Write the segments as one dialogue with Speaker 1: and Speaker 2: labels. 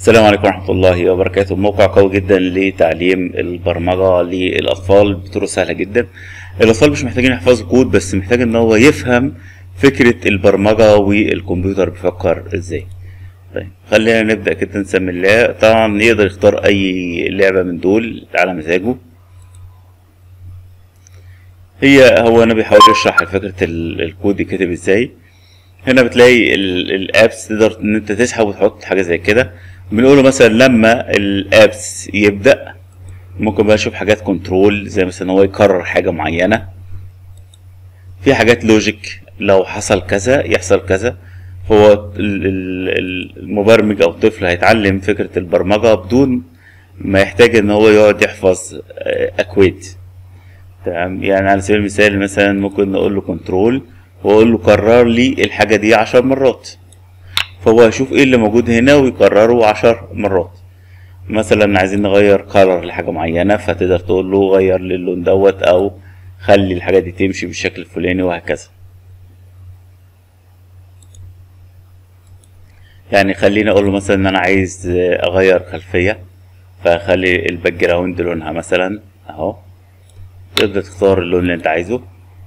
Speaker 1: السلام عليكم ورحمة الله وبركاته موقع قوي جدا لتعليم البرمجة للأطفال بطرق سهلة جدا الأطفال مش محتاجين يحفظوا كود بس محتاج إن هو يفهم فكرة البرمجة والكمبيوتر بيفكر إزاي طيب خلينا نبدأ كده نسمي الله طبعا يقدر يختار أي لعبة من دول على مزاجه هي هو أنا بيحاول يشرح فكرة ال- الكود يتكتب إزاي هنا بتلاقي ال- الابس تقدر ان انت تسحب وتحط حاجه زي كده بنقوله مثلا لما الابس يبدا ممكن بقى نشوف حاجات كنترول زي مثلا هو يكرر حاجه معينه في حاجات لوجيك لو حصل كذا يحصل كذا فهو ال- ال- ال- المبرمج او الطفل هيتعلم فكره البرمجه بدون ما يحتاج ان هو يقعد يحفظ آه، اكواد تمام يعني على سبيل المثال مثلا ممكن نقول له كنترول واقول له كرر لي الحاجه دي عشر مرات فهو هيشوف ايه اللي موجود هنا ويكرره عشر مرات مثلا عايزين نغير كلر لحاجه معينه فتقدر تقول له غير لي اللون دوت او خلي الحاجه دي تمشي بالشكل الفلاني وهكذا يعني خليني اقول له مثلا ان انا عايز اغير خلفيه فخلي الباك جراوند لونها مثلا اهو تقدر تختار اللون اللي انت عايزه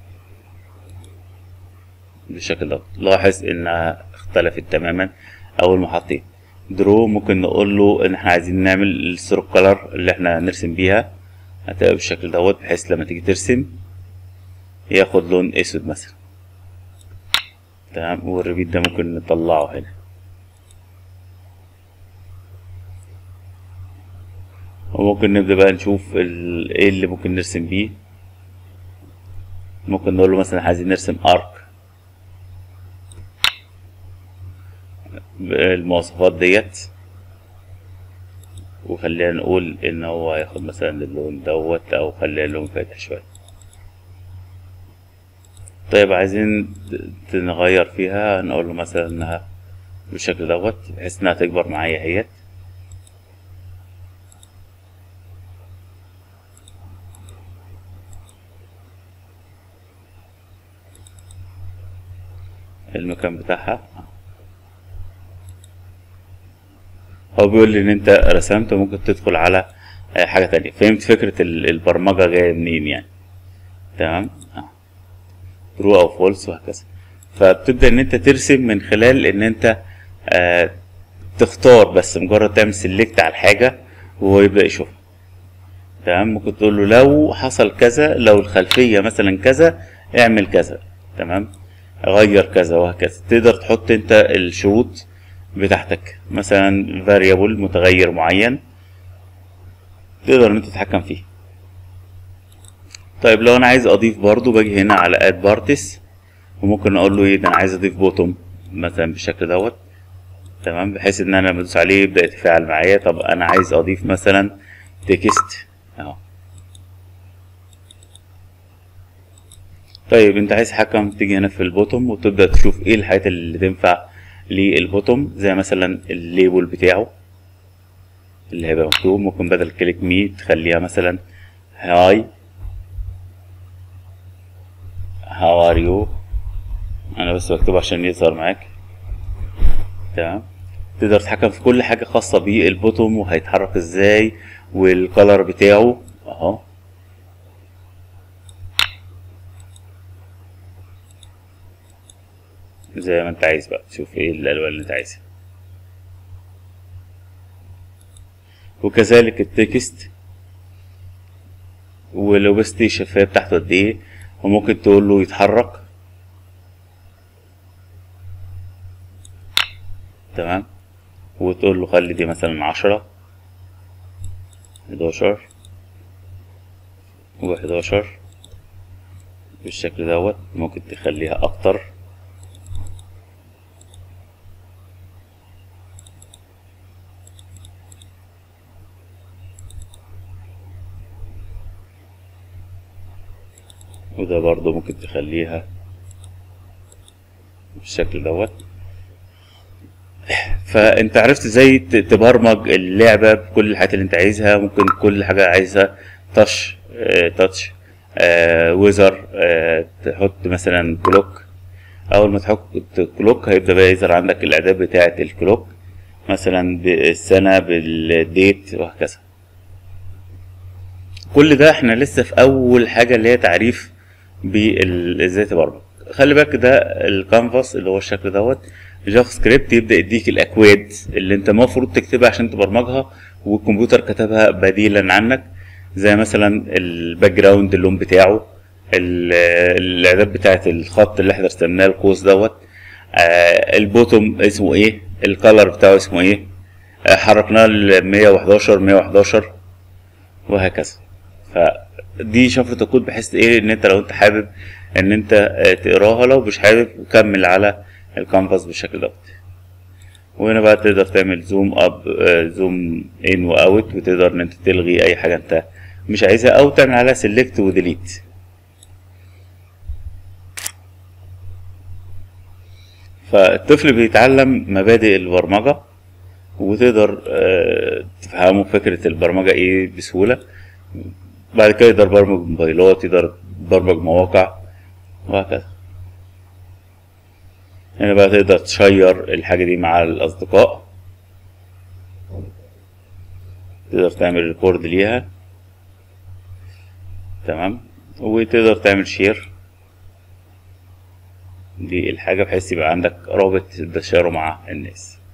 Speaker 1: بالشكل ده لاحظ انها اختلفت تماما اول ما حطيت درو ممكن نقول له ان احنا عايزين نعمل الستروك كلر اللي احنا نرسم بيها هتبقى بالشكل دوت بحيث لما تيجي ترسم ياخد لون اسود مثلا تمام والريبيت ده ممكن نطلعه هنا وممكن نبدأ بقى نشوف ال- ايه اللي ممكن نرسم بيه ممكن نقول له مثلا عايزين نرسم ارك المواصفات ديت وخلينا نقول ان هو هياخد مثلا اللون دوت او خلينا اللون فاتح شوية طيب عايزين ت- نغير فيها نقول له مثلا انها بالشكل دوت بحيث انها تكبر معايا اهيت المكان بتاعها هو بيقول لي ان انت رسمت وممكن تدخل على آه، حاجة تانية فهمت فكرة ال- البرمجة جاية منين يعني تمام ترو او فولس وهكذا فبتبدأ ان انت ترسم من خلال ان انت آه تختار بس مجرد تعمل سيلكت على الحاجة وهو يبدأ يشوفها تمام ممكن تقول له لو حصل كذا لو الخلفية مثلا كذا اعمل كذا تمام غير كذا وهكذا تقدر تحط انت الشروط بتاعتك مثلا variable متغير معين تقدر ان انت تتحكم فيه طيب لو انا عايز اضيف برضو باجي هنا على add parties وممكن اقول له ايه ده انا عايز اضيف بوتوم مثلا بالشكل دوت تمام بحيث ان انا لما ادوس عليه يبدا يتفاعل معايا طب انا عايز اضيف مثلا تكست اهو طيب انت عايز حكم تيجي هنا في البوتوم وتبدا تشوف ايه الحاجات اللي تنفع للبوتوم زي مثلا الليبل بتاعه اللي هيبقى مكتوب ممكن بدل كليك مي تخليها مثلا هاي هاو ار يو انا بس بكتبه عشان يظهر معاك تمام تقدر تتحكم في كل حاجة خاصة بالبوتوم وهيتحرك ازاي والكالر بتاعه اهو زي ما انت عايز بقى تشوف ايه الالوان اللي انت عايزها وكذلك التكست ولو بس الشفافية بتاعته قد ايه وممكن تقول له يتحرك تمام وتقول له خلي دي مثلا عشرة حداشر وحداشر بالشكل دوت ممكن تخليها اكتر وده برضو ممكن تخليها بالشكل دوت فانت عرفت ازاي ت- تبرمج اللعبة بكل الحاجات اللي انت عايزها ممكن كل حاجة عايزها تاتش تاتش ويزر تحط مثلا كلوك اول ما تحط كلوك هيبدا بقى يظهر عندك الاعداد بتاعه الكلوك مثلا بالسنة بالديت وهكذا كل ده احنا لسه في اول حاجة اللي هي تعريف بال- ازاي تبرمج خلي بالك ده الكانفاس اللي هو الشكل دوت جافا سكريبت يبدا يديك الاكواد اللي انت المفروض تكتبها عشان تبرمجها والكمبيوتر كتبها بديلا عنك زي مثلا الباك جراوند اللون بتاعه ال- الاعداد بتاعت الخط اللي احنا رسمناه القوس دوت آه، البوتوم اسمه ايه الكالر بتاعه اسمه ايه آه، حركناه ل 111 111 وهكذا فدي شفرة الكود بحيث ايه ان انت لو انت حابب ان انت آه، تقراها لو مش حابب كمل على الكانفاس بالشكل دوت وهنا بقى تقدر تعمل زوم اب زوم ان واوت وتقدر ان انت تلغي اي حاجه انت مش عايزها او تعمل عليها سيلكت وديليت فالطفل بيتعلم مبادئ البرمجه وتقدر آه، تفهمه فكره البرمجه ايه بسهوله بعد كده يقدر يبرمج موبايلات يقدر يبرمج مواقع وهكذا هنا بقى تقدر تشير الحاجة دي مع الأصدقاء تقدر تعمل ريكورد ليها تمام وتقدر تعمل شير للحاجة بحيث يبقى عندك رابط تقدر تشيره مع الناس